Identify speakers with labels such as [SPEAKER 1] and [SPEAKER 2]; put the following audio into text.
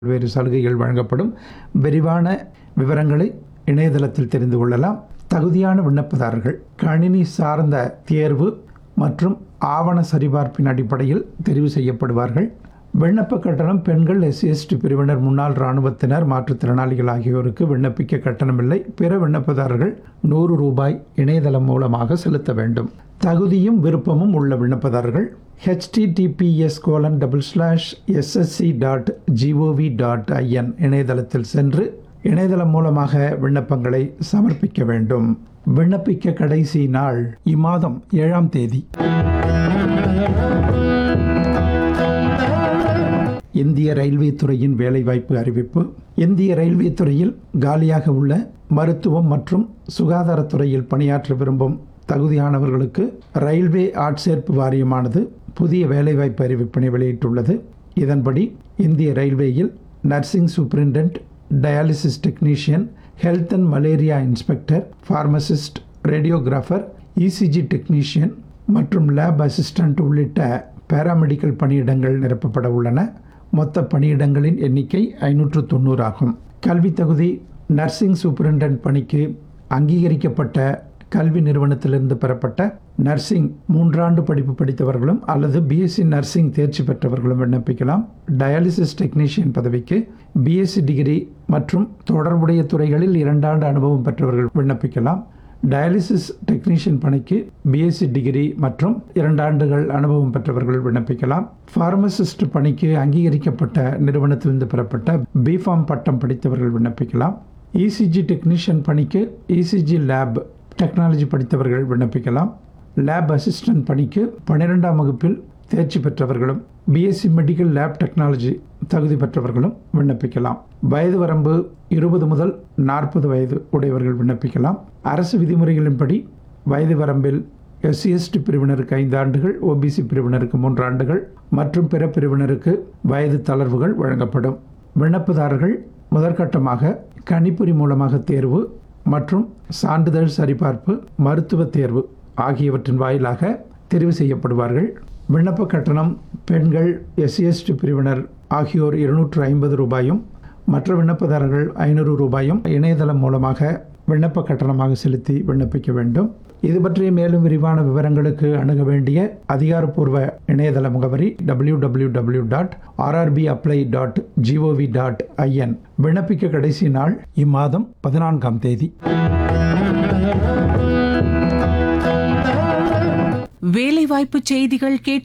[SPEAKER 1] பல்வேறு சலுகைகள் வழங்கப்படும் விரிவான விவரங்களை இணையதளத்தில் தெரிந்து கொள்ளலாம் தகுதியான விண்ணப்பதாரர்கள் கணினி சார்ந்த தேர்வு மற்றும் ஆவண சரிபார்ப்பின் அடிப்படையில் தெரிவு செய்யப்படுவார்கள் விண்ணப்ப கட்டணம் பெண்கள் எஸ்சி எஸ்டி பிரிவினர் முன்னாள் இராணுவத்தினர் மாற்றுத்திறனாளிகள் ஆகியோருக்கு விண்ணப்பிக்க கட்டணமில்லை பிற விண்ணப்பதாரர்கள் நூறு ரூபாய் இணையதளம் மூலமாக செலுத்த வேண்டும் தகுதியும் விருப்பமும் உள்ள விண்ணப்பதாரர்கள் https colon double slash SSC dot G O V dot I N இணையதளத்தில் சென்று இணையதளம் மூலமாக விண்ணப்பங்களை சமர்ப்பிக்க வேண்டும் விண்ணப்பிக்க கடைசி நாள் இம்மாதம் ஏழாம் தேதி இந்திய ரயில்வே துறையின் வேலைவாய்ப்பு அறிவிப்பு இந்திய ரயில்வே துறையில் காலியாக உள்ள மருத்துவம் மற்றும் சுகாதாரத்துறையில் பணியாற்ற விரும்பும் தகுதியானவர்களுக்கு ரயில்வே ஆட்சேர்ப்பு வாரியமானது புதிய வேலைவாய்ப்பு அறிவிப்பினை வெளியிட்டுள்ளது இதன்படி இந்திய ரயில்வேயில் nursing superintendent dialysis technician health and malaria inspector pharmacist radiographer ECG technician மற்றும் லேப் அசிஸ்டன்ட் உள்ளிட்ட பாராமெடிக்கல் பணியிடங்கள் நிரப்பப்பட உள்ளன மொத்த பணியிடங்களின் எண்ணிக்கை ஐநூற்று தொண்ணூறு ஆகும் கல்வி தகுதி நர்சிங் சூப்பரிண்டென்ட் பணிக்கு அங்கீகரிக்கப்பட்ட கல்வி நிறுவனத்திலிருந்து பெறப்பட்ட நர்சிங் மூன்றாண்டு படிப்பு படித்தவர்களும் அல்லது பிஎஸ்சி நர்சிங் தேர்ச்சி பெற்றவர்களும் விண்ணப்பிக்கலாம் டயாலிசிஸ் டெக்னீஷியன் பதவிக்கு பிஎஸ்சி டிகிரி மற்றும் தொடர்புடைய துறைகளில் இரண்டாண்டு அனுபவம் பெற்றவர்கள் விண்ணப்பிக்கலாம் டயாலிசிஸ் டெக்னீஷியன் பணிக்கு பிஎஸ்சி டிகிரி மற்றும் இரண்டு ஆண்டுகள் அனுபவம் பெற்றவர்கள் விண்ணப்பிக்கலாம் ஃபார்மசிஸ்ட் பணிக்கு அங்கீகரிக்கப்பட்ட நிறுவனத்திலிருந்து பெறப்பட்ட பிஃபார்ம் பட்டம் படித்தவர்கள் விண்ணப்பிக்கலாம் இசிஜி டெக்னீஷியன் பணிக்கு இசிஜி லேப் டெக்னாலஜி படித்தவர்கள் விண்ணப்பிக்கலாம் லேப் அசிஸ்டன்ட் பணிக்கு பன்னிரெண்டாம் வகுப்பில் தேர்ச்சி பெற்றவர்களும் பிஎஸ்சி மெடிக்கல் லேப் டெக்னாலஜி தகுதி பெற்றவர்களும் விண்ணப்பிக்கலாம் வயது வரம்பு இருபது முதல் நாற்பது வயது உடையவர்கள் விண்ணப்பிக்கலாம் அரசு விதிமுறைகளின்படி வயது வரம்பில் எஸ்சி எஸ்டி பிரிவினருக்கு ஐந்து ஆண்டுகள் ஓபிசி பிரிவினருக்கு மூன்று ஆண்டுகள் மற்றும் பிற பிரிவினருக்கு வயது தளர்வுகள் வழங்கப்படும் விண்ணப்பதாரர்கள் முதற்கட்டமாக கணிப்பொறி மூலமாக தேர்வு மற்றும் சான்றிதழ் சரிபார்ப்பு மருத்துவ தேர்வு ஆகியவற்றின் வாயிலாக தெரிவு செய்யப்படுவார்கள் விண்ணப்ப கட்டணம் பெண்கள் எஸ்சி எஸ்டி பிரிவினர் ஆகியோர் இருநூற்று ஐம்பது ரூபாயும் மற்ற விண்ணப்பதாரர்கள் ஐநூறு ரூபாயும் இணையதளம் மூலமாக விண்ணப்ப கட்டணமாக செலுத்தி விண்ணப்பிக்க வேண்டும் இது பற்றிய மேலும் விரிவான விவரங்களுக்கு அணுக வேண்டிய அதிகாரப்பூர்வ இணையதள முகவரி W W W dot RRB apply dot G O V dot I N விண்ணப்பிக்க கடைசி நாள் இம்மாதம் பதினான்காம் தேதி
[SPEAKER 2] வேலைவாய்ப்பு செய்திகள் கேட்டு